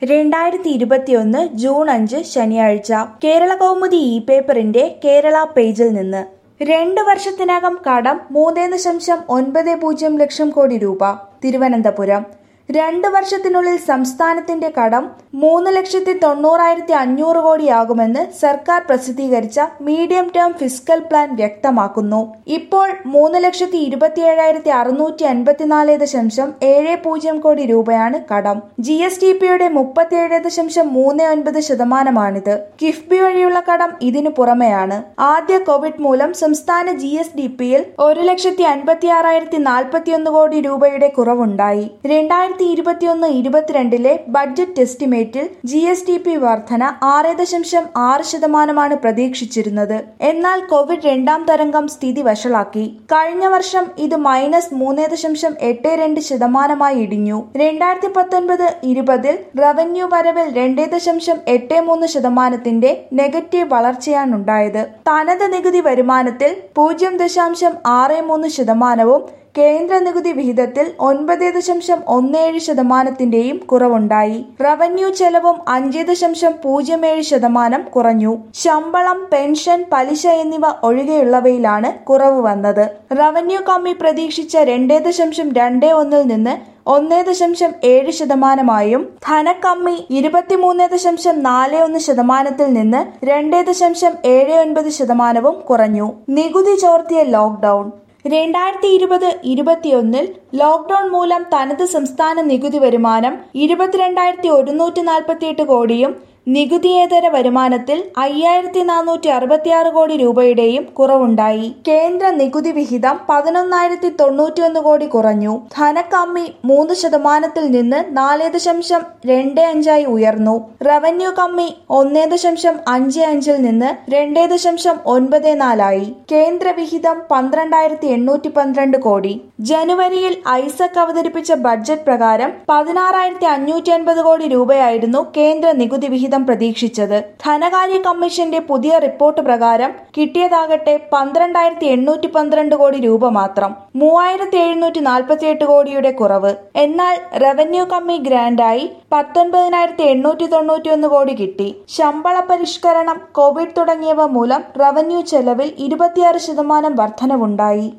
രണ്ടായിരത്തി ഇരുപത്തിയൊന്ന് ജൂൺ അഞ്ച് ശനിയാഴ്ച കേരള കൗമുദി ഇ പേപ്പറിന്റെ കേരള പേജിൽ നിന്ന് രണ്ട് വർഷത്തിനകം കടം മൂന്ന് ദശാംശം ഒൻപത് പൂജ്യം ലക്ഷം കോടി രൂപ തിരുവനന്തപുരം രണ്ട് വർഷത്തിനുള്ളിൽ സംസ്ഥാനത്തിന്റെ കടം മൂന്ന് ലക്ഷത്തി തൊണ്ണൂറായിരത്തി അഞ്ഞൂറ് കോടിയാകുമെന്ന് സർക്കാർ പ്രസിദ്ധീകരിച്ച മീഡിയം ടേം ഫിസ്ക്കൽ പ്ലാൻ വ്യക്തമാക്കുന്നു ഇപ്പോൾ മൂന്ന് ലക്ഷത്തി ഇരുപത്തിയേഴായിരത്തി അറുന്നൂറ്റി അൻപത്തിനാല് ദശാംശം ഏഴ് പൂജ്യം കോടി രൂപയാണ് കടം ജി എസ് ടി പിയുടെ മുപ്പത്തിയേഴ് ദശാംശം മൂന്ന് ഒൻപത് ശതമാനമാണിത് കിഫ്ബി വഴിയുള്ള കടം ഇതിനു പുറമെയാണ് ആദ്യ കോവിഡ് മൂലം സംസ്ഥാന ജി എസ് ഡി പിയിൽ ഒരു ലക്ഷത്തി അൻപത്തി ആറായിരത്തി നാൽപ്പത്തിയൊന്ന് കോടി രൂപയുടെ കുറവുണ്ടായി രണ്ടായിരത്തി ഇരുപത്തിയൊന്ന് ഇരുപത്തിരണ്ടിലെ ബഡ്ജറ്റ് എസ്റ്റിമേറ്റിൽ ജി എസ് ടി പി വർധന ആറ് ദശാംശം ആറ് ശതമാനമാണ് പ്രതീക്ഷിച്ചിരുന്നത് എന്നാൽ കോവിഡ് രണ്ടാം തരംഗം സ്ഥിതി വഷളാക്കി കഴിഞ്ഞ വർഷം ഇത് മൈനസ് മൂന്ന് ദശാംശം എട്ട് രണ്ട് ശതമാനമായി ഇടിഞ്ഞു രണ്ടായിരത്തി പത്തൊൻപത് ഇരുപതിൽ റവന്യൂ വരവിൽ രണ്ട് ദശാംശം എട്ട് മൂന്ന് ശതമാനത്തിന്റെ നെഗറ്റീവ് വളർച്ചയാണുണ്ടായത് തനത് നികുതി വരുമാനത്തിൽ പൂജ്യം ദശാംശം ആറ് മൂന്ന് ശതമാനവും കേന്ദ്ര നികുതി വിഹിതത്തിൽ ഒൻപത് ദശാംശം ഒന്നേഴ് ശതമാനത്തിന്റെയും കുറവുണ്ടായി റവന്യൂ ചെലവും അഞ്ച് ദശാംശം പൂജ്യം ഏഴ് ശതമാനം കുറഞ്ഞു ശമ്പളം പെൻഷൻ പലിശ എന്നിവ ഒഴികെയുള്ളവയിലാണ് കുറവ് വന്നത് റവന്യൂ കമ്മി പ്രതീക്ഷിച്ച രണ്ട് ദശാംശം രണ്ട് ഒന്നിൽ നിന്ന് ഒന്ന് ദശാംശം ഏഴ് ശതമാനമായും ധനക്കമ്മി ഇരുപത്തിമൂന്ന് ദശാംശം നാല് ഒന്ന് ശതമാനത്തിൽ നിന്ന് രണ്ട് ദശാംശം ഏഴ് ഒൻപത് ശതമാനവും കുറഞ്ഞു നികുതി ചോർത്തിയ ലോക്ക്ഡൌൺ രണ്ടായിരത്തി ഇരുപത് ഇരുപത്തിയൊന്നിൽ ലോക്ക്ഡൌൺ മൂലം തനത് സംസ്ഥാന നികുതി വരുമാനം ഇരുപത്തിരണ്ടായിരത്തി ഒരുന്നൂറ്റി നാൽപ്പത്തിയെട്ട് കോടിയും നികുതിയേതര വരുമാനത്തിൽ അയ്യായിരത്തി നാനൂറ്റി അറുപത്തിയാറ് കോടി രൂപയുടെയും കുറവുണ്ടായി കേന്ദ്ര നികുതി വിഹിതം പതിനൊന്നായിരത്തി തൊണ്ണൂറ്റിയൊന്ന് കോടി കുറഞ്ഞു ധനക്കമ്മി മൂന്ന് ശതമാനത്തിൽ നിന്ന് നാല് ദശാംശം രണ്ട് അഞ്ചായി ഉയർന്നു റവന്യൂ കമ്മി ഒന്ന് ദശാംശം അഞ്ച് അഞ്ചിൽ നിന്ന് രണ്ട് ദശാംശം ഒൻപത് നാലായി കേന്ദ്ര വിഹിതം പന്ത്രണ്ടായിരത്തി എണ്ണൂറ്റി പന്ത്രണ്ട് കോടി ജനുവരിയിൽ ഐസക് അവതരിപ്പിച്ച ബഡ്ജറ്റ് പ്രകാരം പതിനാറായിരത്തി അഞ്ഞൂറ്റി അൻപത് കോടി രൂപയായിരുന്നു കേന്ദ്ര നികുതി വിഹിതം പ്രതീക്ഷിച്ചത് ധനകാര്യ കമ്മീഷന്റെ പുതിയ റിപ്പോർട്ട് പ്രകാരം കിട്ടിയതാകട്ടെ പന്ത്രണ്ടായിരത്തി എണ്ണൂറ്റി പന്ത്രണ്ട് കോടി രൂപ മാത്രം മൂവായിരത്തി എഴുന്നൂറ്റി നാൽപ്പത്തിയെട്ട് കോടിയുടെ കുറവ് എന്നാൽ റവന്യൂ കമ്മി ഗ്രാൻഡായി പത്തൊൻപതിനായിരത്തി എണ്ണൂറ്റി തൊണ്ണൂറ്റി ഒന്ന് കോടി കിട്ടി ശമ്പള പരിഷ്കരണം കോവിഡ് തുടങ്ങിയവ മൂലം റവന്യൂ ചെലവിൽ ഇരുപത്തിയാറ് ശതമാനം വർധനവുണ്ടായി